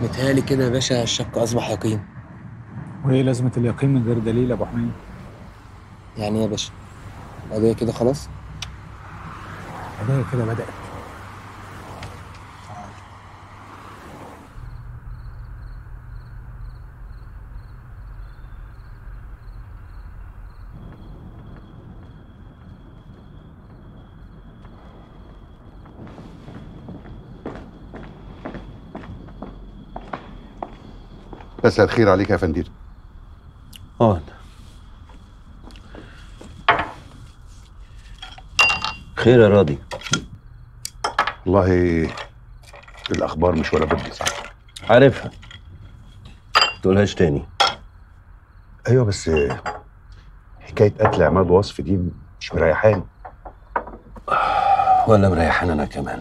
متهيألي كده يا باشا الشك أصبح يقين وايه لازمه اليقين من غير دليل يا ابو حميد يعني إيه يا باشا القضية كده خلاص القضيه كده بدات مساء الخير عليك يا فندم اه خير يا راضي والله الاخبار مش ولا بد صح عارفها تقولهاش تاني ايوه بس حكايه قتل عماد وصف دي مش مريحاني ولا مريحان انا كمان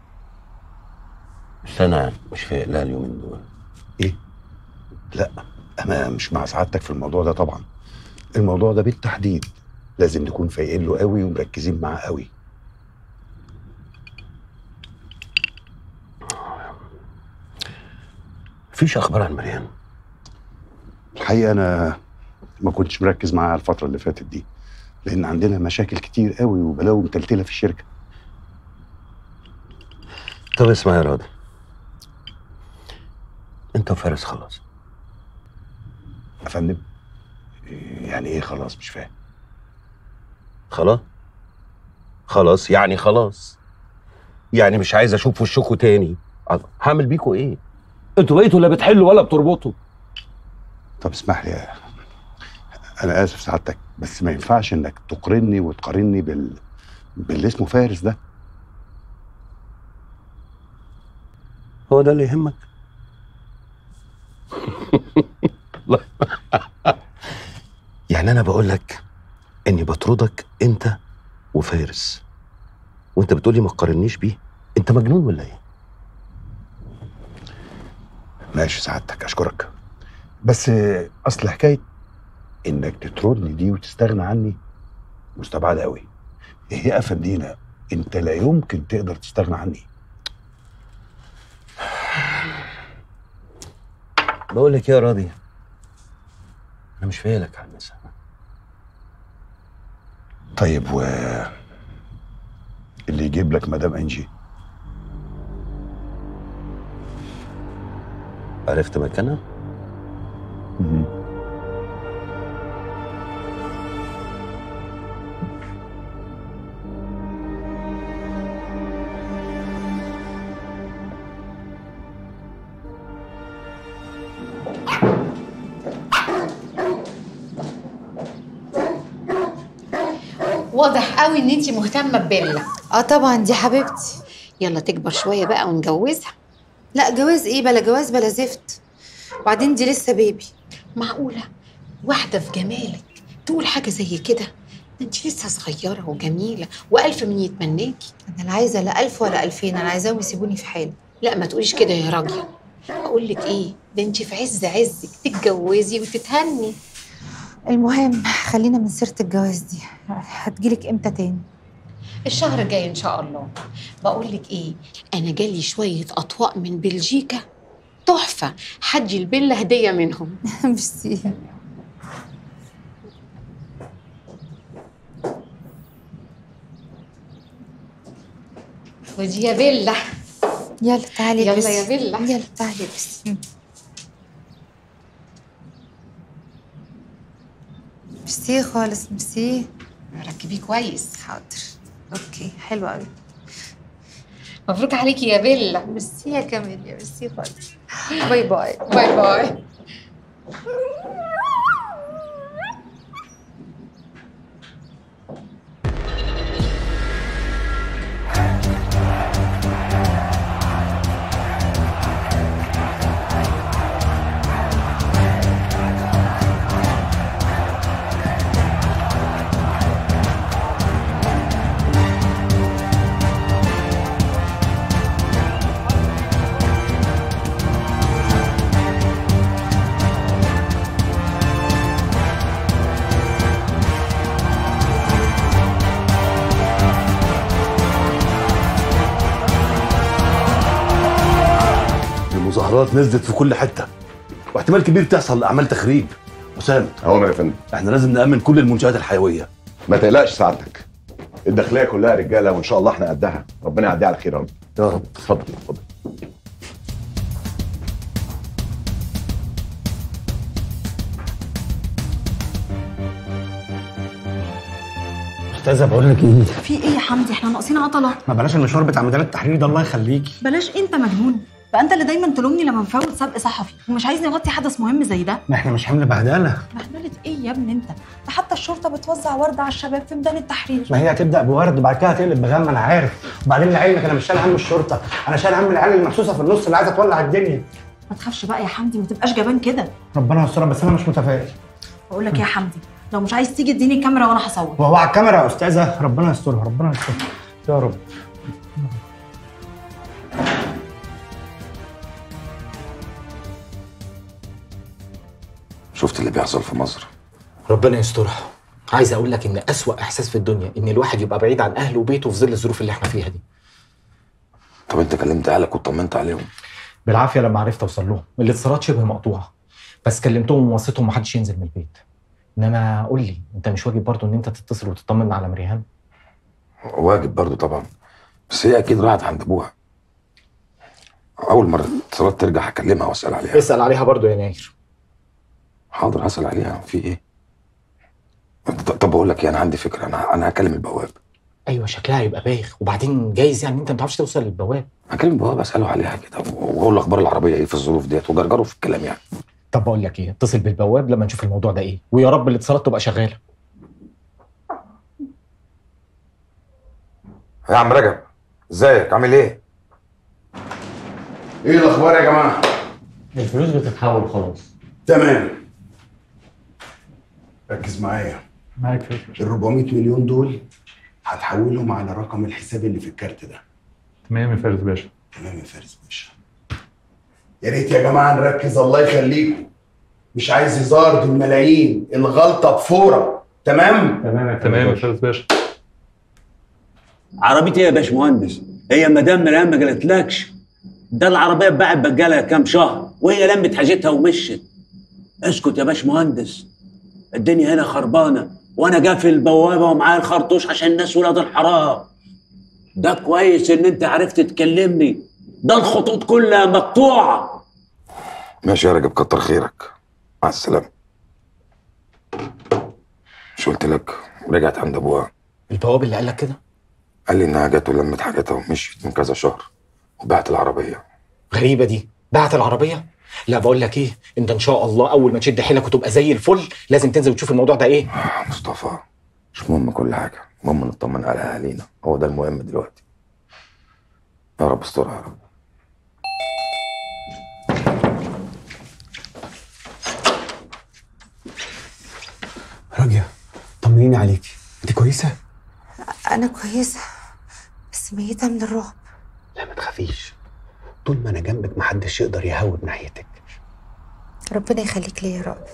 بس انا مش فايق لها اليومين دول ايه لا انا مش مع سعادتك في الموضوع ده طبعا الموضوع ده بالتحديد لازم نكون فايقين له قوي ومركزين معاه قوي مفيش اخبار عن مريان الحقيقه انا ما كنتش مركز معاها الفتره اللي فاتت دي لان عندنا مشاكل كتير قوي وبلاوي متلتله في الشركه طب اسمع يا راضي انت وفارس خلاص يا فندم يعني ايه خلاص مش فاهم خلاص خلاص يعني خلاص يعني مش عايز اشوف وشكوا تاني هعمل بيكوا ايه انتوا بقيتوا لا بتحلوا ولا بتربطوا طب اسمح لي يا- انا اسف سعادتك بس ما ينفعش انك تقارني وتقارني بال باللي اسمه فارس ده هو ده اللي يهمك لا. يعني انا بقول لك اني بطردك انت وفارس وانت بتقولي ما تقارنيش بيه انت مجنون ولا ايه ماشي سعادتك اشكرك بس اصل حكايه انك تطردني دي وتستغنى عني مستبعده قوي ايه يا افندينا انت لا يمكن تقدر تستغنى عني بقول لك إيه يا راضي انا مش فايلك على المسألة طيب و اللي يجيب لك مدام انجي عرفت مكانها واضح قوي ان انت مهتمه ببيلا اه طبعا دي حبيبتي يلا تكبر شويه بقى ونجوزها لا جواز ايه بلا جواز بلا زفت وبعدين دي لسه بيبي معقوله واحده في جمالك تقول حاجه زي كده ده انت لسه صغيره وجميله والف من يتمناكي انا لا عايزه لا الف ولا الفين انا عايزاهم يسيبوني في حالي لا ما تقوليش كده يا راجل اقول لك ايه ده انت في عز عزك تتجوزي وتتهني المهم خلينا من سيره الجواز دي هتجيلك امتى تاني الشهر الجاي ان شاء الله بقول لك ايه انا جالي شويه اطواق من بلجيكا تحفه حدي البيلا هديه منهم ميرسي ودي يا بيلا يلا تعالي يلا البسي. يا بيلا. يلا تعالي البسي ميرسي خالص ميرسي ركبيه كويس حاضر اوكي حلو قوي مبروك عليكي يا بيلا ميرسي يا كاميليا ميرسي خالص باي باي باي باي المظاهرات نزلت في كل حته واحتمال كبير تحصل اعمال تخريب حسام هو يا فندم احنا لازم نامن كل المنشات الحيويه ما تقلقش سعادتك الداخليه كلها رجاله وان شاء الله احنا قدها ربنا يعديها على خير يا رب يا رب اتفضل اتفضل استاذه بقول لك ايه في ايه يا حمدي احنا ناقصين عطله ما بلاش المشوار بتاع ميدان التحرير ده الله يخليكي بلاش انت مجنون بقى انت اللي دايما تلومني لما نفوت سبق صحفي ومش عايزني اغطي حدث مهم زي ده ما احنا مش حمل بهدله بهدله ايه يا ابني انت ده حتى الشرطه بتوزع ورد على الشباب في ميدان التحرير ما هي هتبدا بورد وبعد كده هتقلب بغم انا عارف وبعدين لعلمك انا مش شايل هم الشرطه انا شايل هم العيال المحسوسه في النص اللي عايزه تولع الدنيا ما تخافش بقى يا حمدي ما تبقاش جبان كده ربنا يسترها بس انا مش متفائل بقول لك يا حمدي لو مش عايز تيجي اديني الكاميرا وانا هصور وهو على الكاميرا يا استاذه ربنا يسترها ربنا يسترها يا رب شفت اللي بيحصل في مصر ربنا يسترها عايز اقول لك ان اسوأ احساس في الدنيا ان الواحد يبقى بعيد عن اهله وبيته في ظل الظروف اللي احنا فيها دي طب انت كلمت اهلك وطمنت عليهم بالعافيه لما عرفت اوصل لهم الاتصالات شبه مقطوعه بس كلمتهم ووصيتهم محدش ينزل من البيت انما قول لي انت مش واجب برضه ان انت تتصل وتطمن على مريهان واجب برضو طبعا بس هي اكيد راحت عند ابوها اول مره الاتصالات ترجع هكلمها واسال عليها اسال عليها برضه يا ناير حاضر هسال عليها في ايه ط- طب بقول لك ايه انا عندي فكره انا انا هكلم البواب ايوه شكلها يبقى بايخ وبعدين جايز يعني انت ما تعرفش توصل للبواب هكلم البواب اساله عليها كده واقول له اخبار العربيه ايه في الظروف ديت وجرجره في الكلام يعني طب بقول لك ايه اتصل بالبواب لما نشوف الموضوع ده ايه ويا رب الاتصالات تبقى شغاله يا عم رجب ازيك عامل ايه ايه الاخبار يا جماعه الفلوس بتتحول خلاص تمام ركز معايا معاك فكره ال 400 مليون دول هتحولهم على رقم الحساب اللي في الكارت ده تمام يا فارس باشا تمام يا فارس باشا يا ريت يا جماعه نركز الله يخليكم مش عايز هزار دول ملايين الغلطه بفوره تمام تمام يا فارس باشا عربية ايه يا باشمهندس؟ هي مدام مريم ما قالتلكش ده العربية اتباعت بقالها كام شهر وهي لمت حاجتها ومشت اسكت يا باشمهندس الدنيا هنا خربانة وانا قافل البوابة ومعايا الخرطوش عشان الناس ولاد الحرام ده كويس ان انت عرفت تكلمني ده الخطوط كلها مقطوعة ماشي يا رجب كتر خيرك مع السلامه مش قلت لك رجعت عند ابوها البواب اللي قال لك كده قال لي انها جت ولمت حاجاتها ومشيت من كذا شهر وبعت العربيه غريبه دي بعت العربيه لا بقول لك ايه انت ان شاء الله اول ما تشد حيلك وتبقى زي الفل لازم تنزل وتشوف الموضوع ده ايه آه، مصطفى مش مهم كل حاجه المهم نطمن على اهالينا هو ده المهم دلوقتي يا رب استرها يا رب راجية طمنيني عليكي انت كويسه انا كويسه بس ميته من الرعب لا ما تخافيش طول ما انا جنبك محدش يقدر يهوب ناحيتك ربنا يخليك ليا يا رأف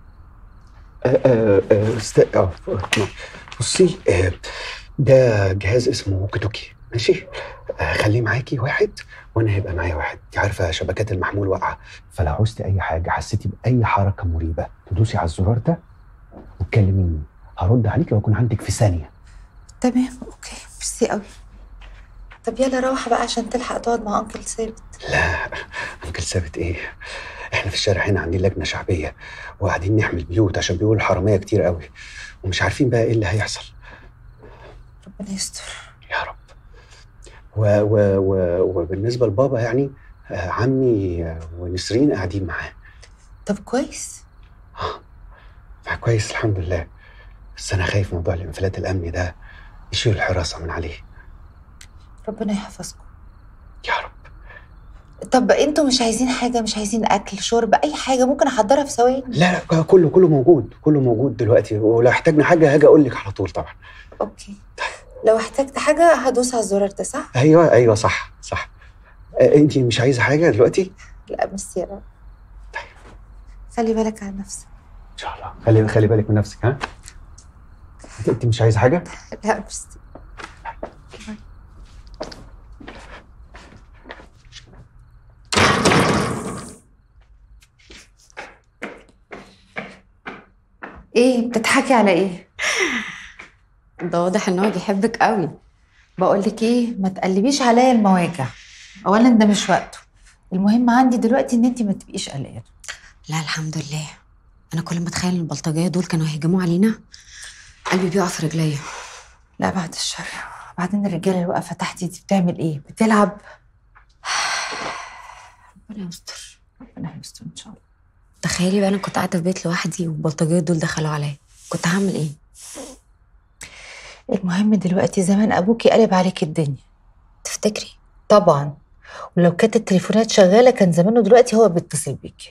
آه، آه، است... اه نعم. بصي آه، ده جهاز اسمه ووكي توكي ماشي آه، خليه معاكي واحد وانا هيبقى معايا واحد انت عارفه شبكات المحمول واقعه فلو عوزتي اي حاجه حسيتي باي حركه مريبه تدوسي على الزرار ده وتكلميني هرد عليكي واكون عندك في ثانيه تمام اوكي ميرسي قوي طب يلا روح بقى عشان تلحق تقعد مع انكل ثابت لا انكل ثابت ايه احنا في الشارع هنا عاملين لجنه شعبيه وقاعدين نحمل بيوت عشان بيقولوا الحراميه كتير قوي ومش عارفين بقى ايه اللي هيحصل ربنا يستر يا رب و و و وبالنسبه لبابا يعني آه، عمي آه، ونسرين قاعدين معاه طب كويس فكويس الحمد لله بس انا خايف موضوع الانفلات الامني ده يشيل الحراسه من عليه ربنا يحفظكم يا رب طب انتوا مش عايزين حاجه مش عايزين اكل شرب اي حاجه ممكن احضرها في ثواني لا لا كله كله موجود كله موجود دلوقتي ولو احتاجنا حاجه هاجي اقول لك على طول طبعا اوكي لو احتجت حاجه هدوس على الزرار ده صح ايوه ايوه صح صح انت مش عايزه حاجه دلوقتي لا ميرسي يا رب خلي بالك على نفسك ان شاء الله خلي خلي بالك من نفسك ها انت- انت مش عايزه حاجه لا ميرسي ايه بتضحكي على ايه ده واضح ان هو بيحبك قوي بقول لك ايه ما تقلبيش عليا المواجع اولا ده مش وقته المهم عندي دلوقتي ان انت ما تبقيش قلقانه لا الحمد لله انا كل ما اتخيل البلطجيه دول كانوا هيهجموا علينا قلبي بيقع في رجليا لا بعد الشر بعدين الرجاله اللي واقفه تحتي دي بتعمل ايه بتلعب ربنا يستر ربنا يستر ان شاء الله تخيلي بقى انا كنت قاعده في بيت لوحدي والبلطجيه دول دخلوا عليا كنت هعمل ايه المهم دلوقتي زمان ابوكي قلب عليك الدنيا تفتكري طبعا ولو كانت التليفونات شغاله كان زمانه دلوقتي هو بيتصل بيكي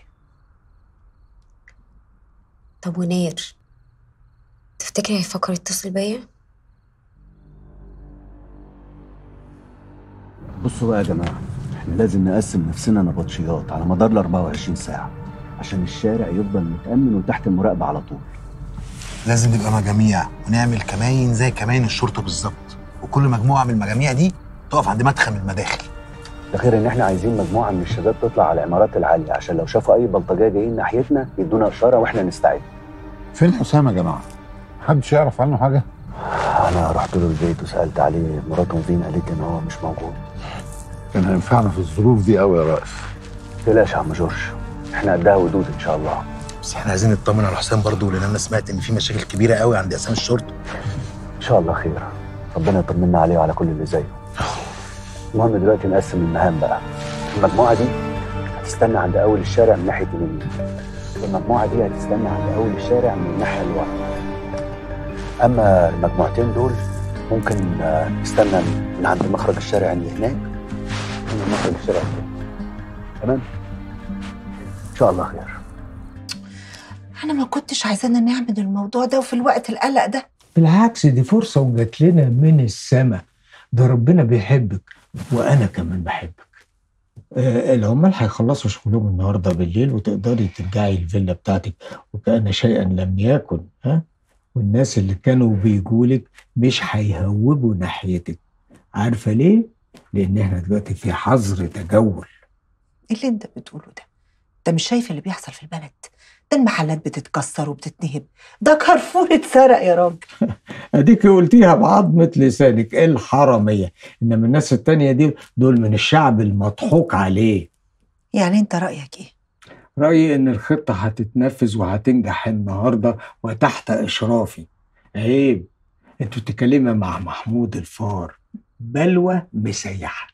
طب ونير تفتكري هيفكر يتصل بيا بصوا بقى يا جماعه احنا لازم نقسم نفسنا نبطشيات على مدار ال 24 ساعه عشان الشارع يفضل متامن وتحت المراقبه على طول لازم نبقى مجاميع ونعمل كماين زي كماين الشرطه بالظبط وكل مجموعه من المجاميع دي تقف عند مدخل من المداخل ده غير ان احنا عايزين مجموعه من الشباب تطلع على العمارات العاليه عشان لو شافوا اي بلطجيه جايين ناحيتنا يدونا اشاره واحنا نستعد فين حسام يا جماعه؟ محدش يعرف عنه حاجه؟ انا رحت له البيت وسالت عليه مراته نزين قالت ان هو مش موجود كان هينفعنا في الظروف دي قوي يا رائف تقلقش يا عم جورج احنا قدها ودود ان شاء الله بس احنا عايزين نطمن على حسام برضه لان انا سمعت ان في مشاكل كبيره قوي عند اسامي الشرطه ان شاء الله خير ربنا يطمنا عليه وعلى كل اللي زيه المهم دلوقتي نقسم المهام بقى المجموعه دي هتستنى عند اول الشارع من ناحيه اليمين والمجموعه دي هتستنى عند اول الشارع من الناحيه اللي ورا اما المجموعتين دول ممكن آه، نستنى من عند مخرج الشارع اللي هناك من مخرج الشارع اللي هناك تمام ان شاء الله خير انا ما كنتش عايزانا نعمل الموضوع ده وفي الوقت القلق ده بالعكس دي فرصة وجات لنا من السماء ده ربنا بيحبك وأنا كمان بحبك آه العمال هيخلصوا شغلهم النهارده بالليل وتقدري ترجعي الفيلا بتاعتك وكأن شيئا لم يكن ها والناس اللي كانوا بيجولك مش هيهوبوا ناحيتك عارفة ليه؟ لأن احنا دلوقتي في حظر تجول ايه اللي انت بتقوله ده انت مش شايف اللي بيحصل في البلد ده المحلات بتتكسر وبتتنهب ده كارفور اتسرق يا راجل اديك قلتيها بعظمة لسانك الحرامية انما الناس التانية دي دول من الشعب المضحوك عليه يعني انت رايك ايه رأيي ان الخطة هتتنفذ وهتنجح النهاردة وتحت اشرافي عيب انتوا تتكلمي مع محمود الفار بلوى مسيحة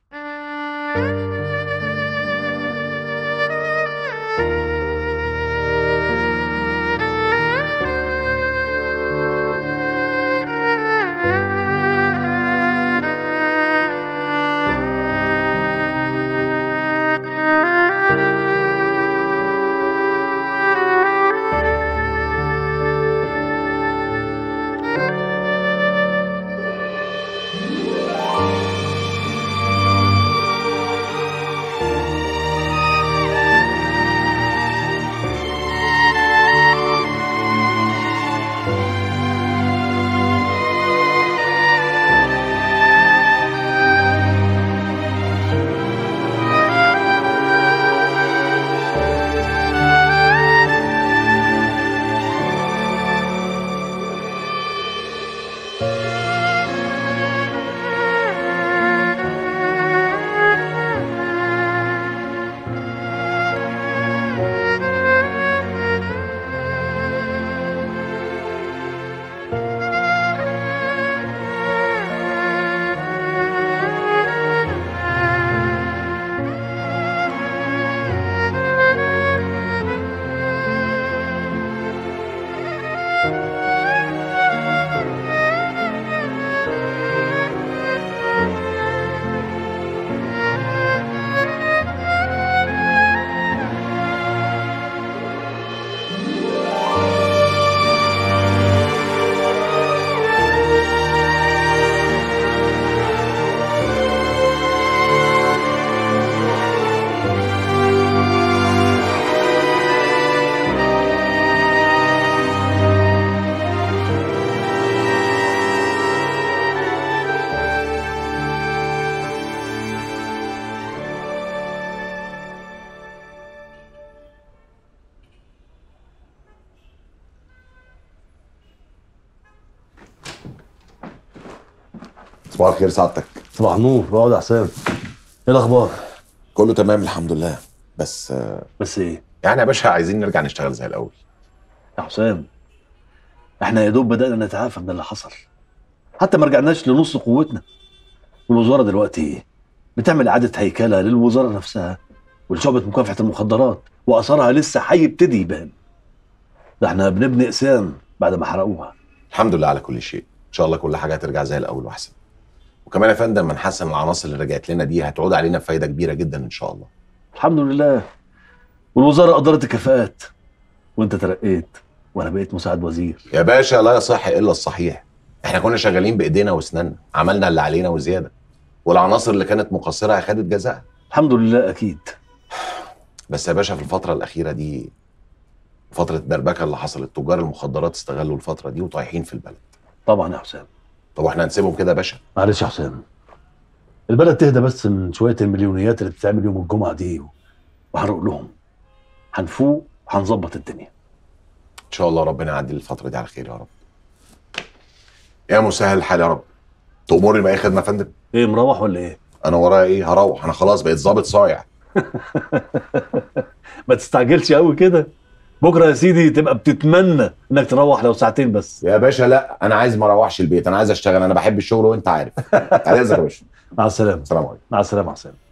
صباح الخير سعادتك صباح النور اقعد يا حسام ايه الاخبار كله تمام الحمد لله بس بس ايه يعني يا باشا عايزين نرجع نشتغل زي الاول يا حسام احنا يا دوب بدأنا نتعافى من اللي حصل حتى ما رجعناش لنص قوتنا والوزارة دلوقتي بتعمل إعادة هيكلة للوزارة نفسها ولشعبة مكافحة المخدرات وأثرها لسه هيبتدي يبان ده احنا بنبني أقسام بعد ما حرقوها الحمد لله على كل شيء ان شاء الله كل حاجه هترجع زي الاول واحسن وكمان يا فندم من حسن العناصر اللي رجعت لنا دي هتعود علينا بفايده كبيره جدا ان شاء الله الحمد لله والوزارة قدرت الكفاءات وانت ترقيت وانا بقيت مساعد وزير يا باشا لا يصح الا الصحيح احنا كنا شغالين بايدينا واسناننا عملنا اللي علينا وزياده والعناصر اللي كانت مقصره اخدت جزاءها الحمد لله اكيد بس يا باشا في الفتره الاخيره دي فتره الدربكه اللي حصلت تجار المخدرات استغلوا الفتره دي وطايحين في البلد طبعا يا حسام طب واحنا هنسيبهم كده يا باشا معلش يا حسام البلد تهدى بس من شويه المليونيات اللي بتتعمل يوم الجمعه دي وهنروق لهم هنفوق هنظبط الدنيا ان شاء الله ربنا يعدي الفتره دي على خير يا رب يا مسهل الحال يا رب تأمرني بأي خدمة يا فندم؟ ايه مروح ولا ايه؟ أنا ورايا إيه؟ هروح أنا خلاص بقيت ظابط صايع ما تستعجلش قوي كده بكره يا سيدي تبقى بتتمنى انك تروح لو ساعتين بس يا باشا لا أنا عايز ما أروحش البيت أنا عايز أشتغل أنا بحب الشغل وأنت عارف على إذنك يا باشا مع السلامه السلام عليكم مع السلامه يا حسام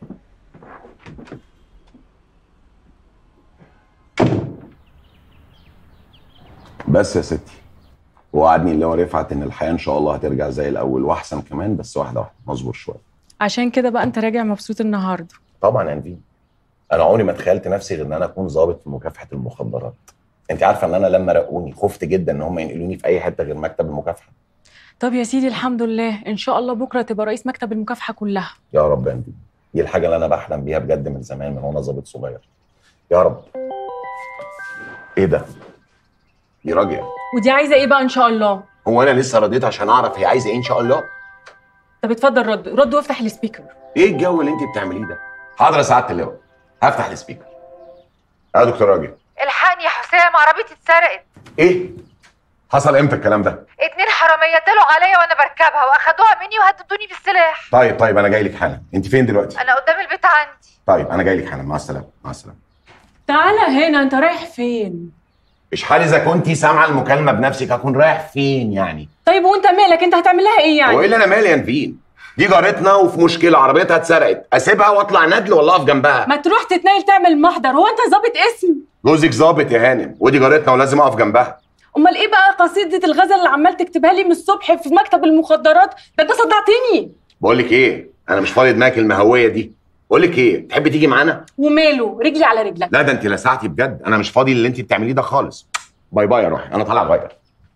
بس يا ستي وعدني اللي هو رفعت إن الحياة إن شاء الله هترجع زي الأول وأحسن كمان بس واحدة واحدة مصبر شوية عشان كده بقى انت راجع مبسوط النهارده طبعا يا نبيل انا عمري ما تخيلت نفسي غير ان انا اكون ضابط في مكافحه المخدرات انت عارفه ان انا لما رقوني خفت جدا ان هم ينقلوني في اي حته غير مكتب المكافحه طب يا سيدي الحمد لله ان شاء الله بكره تبقى رئيس مكتب المكافحه كلها يا رب يا نبيل دي الحاجه اللي انا بحلم بيها بجد من زمان من وانا ضابط صغير يا رب ايه ده دي راجل ودي عايزه ايه بقى ان شاء الله هو انا لسه رديت عشان اعرف هي عايزه ايه ان شاء الله طب اتفضل رد رد وافتح السبيكر ايه الجو اللي انت بتعمليه ده حاضر يا سعاده اللواء هفتح السبيكر يا دكتور راجل الحقني يا حسام عربيتي اتسرقت ايه حصل امتى الكلام ده اتنين حرامية طلعوا عليا وانا بركبها واخدوها مني وهددوني بالسلاح طيب طيب انا جاي لك حالا انت فين دلوقتي انا قدام البيت عندي طيب انا جاي لك حالا مع السلامه مع السلامه تعالى هنا انت رايح فين مش حال اذا كنتي سامعه المكالمه بنفسك اكون رايح فين يعني طيب وانت مالك انت هتعمل لها ايه يعني هو ايه اللي انا مالي يا نفين دي جارتنا وفي مشكله عربيتها اتسرقت اسيبها واطلع ندل ولا اقف جنبها ما تروح تتنيل تعمل محضر هو انت ظابط اسم جوزك ظابط يا هانم ودي جارتنا ولازم اقف جنبها امال ايه بقى قصيده الغزل اللي عمال تكتبها لي من الصبح في مكتب المخدرات ده انت صدعتني بقول لك ايه انا مش فاضي دماغك المهويه دي بقول لك ايه تحبي تيجي معانا وماله رجلي على رجلك لا ده انت لسعتي بجد انا مش فاضي اللي انت بتعمليه ده خالص باي باي يا روحي انا طالع اغير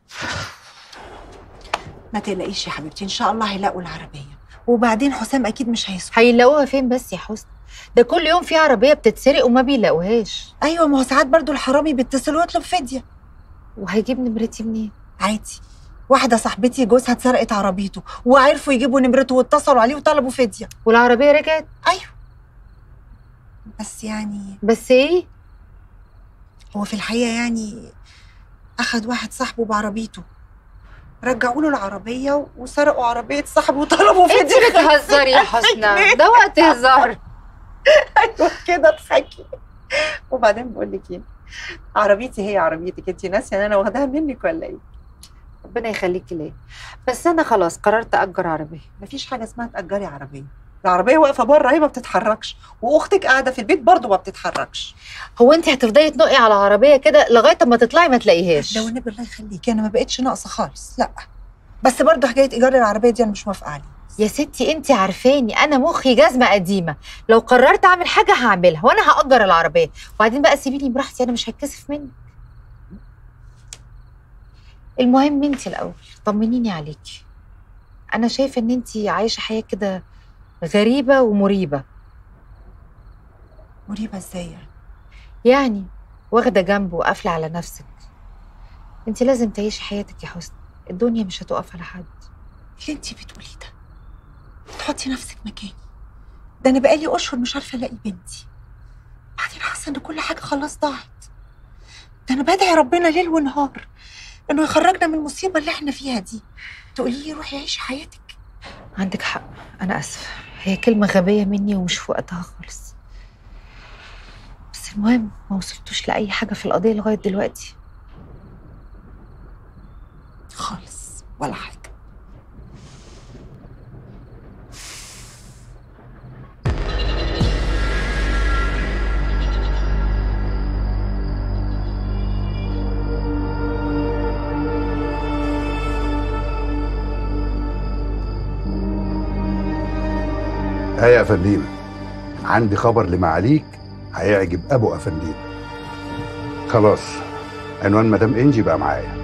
ما تقلقيش يا حبيبتي ان شاء الله هيلاقوا العربيه وبعدين حسام اكيد مش هيسكت هيلاقوها فين بس يا حسن ده كل يوم في عربية بتتسرق وما بيلاقوهاش ايوه ما هو ساعات برضو الحرامي بيتصل ويطلب فديه وهيجيب نمرتي منين عادي واحده صاحبتي جوزها اتسرقت عربيته وعرفوا يجيبوا نمرته واتصلوا عليه وطلبوا فديه والعربية رجعت ايوه بس يعني بس ايه هو في الحقيقه يعني اخد واحد صاحبه بعربيته رجعوا له العربيه وسرقوا عربيه صاحبه وطلبوا فديه انت بتهزري يا حسنى ده وقت هزار ايوه كده اضحكي وبعدين بقول لك ايه عربيتي هي عربيتك انت ناسيه ان انا واخداها منك ولا ايه ربنا يخليكي ليه بس انا خلاص قررت اجر عربية مفيش حاجه اسمها تاجري عربيه العربيه واقفه بره هي ما بتتحركش واختك قاعده في البيت برضه ما بتتحركش هو انت هتفضلي تنقي على عربية كده لغاية اما تطلعي ما تلاقيهاش لو النبي الله يخليكي انا ما بقتش ناقصه خالص لا بس برضه حكايه ايجار العربيه دي انا مش موافقه عليها يا ستي انت عارفاني انا مخي جزمه قديمه لو قررت اعمل حاجه هعملها وانا هاجر العربيه وبعدين بقى سيبيني براحتي انا مش هتكسف منك المهم انت الاول طمنيني عليكي انا شايفه ان انت عايشه حياه كده غريبه ومريبه مريبه ازاي يعني يعني واخده جنب وقافله على نفسك انت لازم تعيشي حياتك يا حسن الدنيا مش هتقف على حد اللي انت بتقوليه ده تحطي نفسك مكاني ده انا بقالي اشهر مش عارفه الاقي بنتي بعدين حاسه ان كل حاجه خلاص ضاعت ده انا بدعي ربنا ليل ونهار انه يخرجنا من المصيبه اللي احنا فيها دي تقولي لي روحي عيشي حياتك عندك حق انا اسفه هي كلمه غبيه مني ومش في وقتها خالص بس المهم ما وصلتوش لاي حاجه في القضيه لغايه دلوقتي خالص ولا حاجه ها يا افندينا عندي خبر لمعاليك هيعجب ابو افندينا خلاص عنوان مدام انجي بقى معايا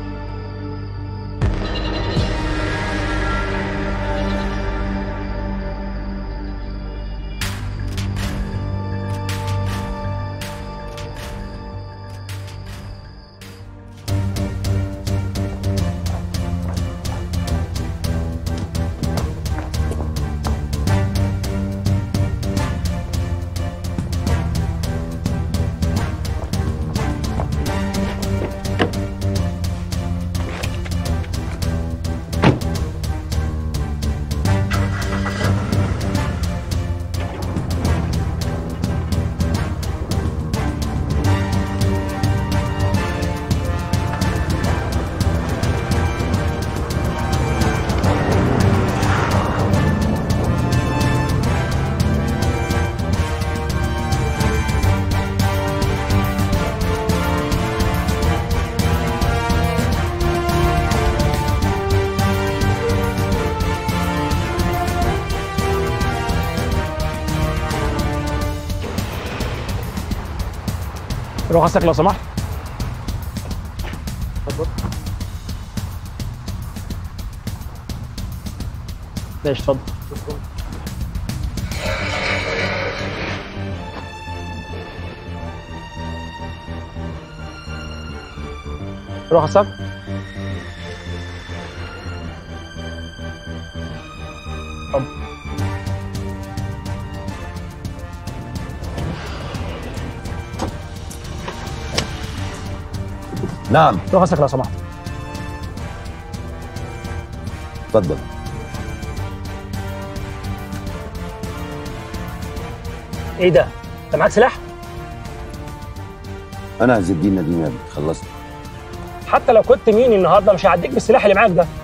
رخصك لو سمحت ماشي اتفضل رخصك اتفضل نعم رخصك لو سمحت اتفضل ايه ده؟ انت معاك سلاح؟ انا عز الدين نديم يا ابني خلصت حتى لو كنت مين النهارده مش هعديك بالسلاح اللي معاك ده